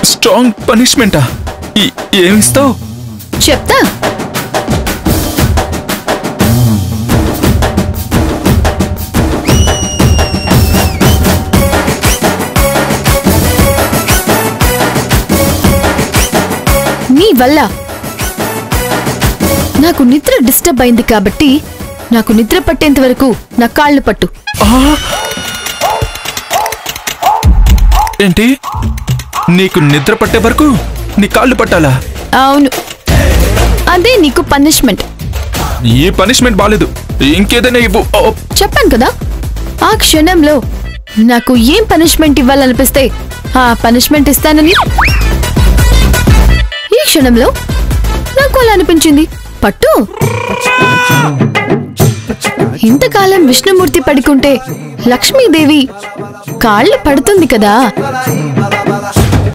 strong పనిష్మెంటా ఈ- ఏమిస్తావు చెప్తా నీ వల్ల నాకు నిద్ర డిస్టర్బ్ అయింది కాబట్టి నాకు నిద్ర పట్టేంత వరకు నా కాళ్ళు పట్టు ఏంటి నీకు నిద్ర పట్టే వరకు నీ కాళ్ళు పట్టాలా అవును అదే నీకు పనిష్మెంట్ ఈ పనిష్మెంట్ బాలేదు ఇంకేదైనా ఇవ్వు ఓ, చెప్పాను కదా ఆ క్షణంలో నాకు ఏం పనిష్మెంట్ ఇవ్వాలనిపిస్తే ఆ పనిష్మెంట్ ఇస్తానని ఈ క్షణంలో నాకు అలా అనిపించింది పట్టు ఇంతకాలం విష్ణుమూర్తి పడుకుంటే లక్ష్మీదేవి కాళ్ళు పడుతుంది కదా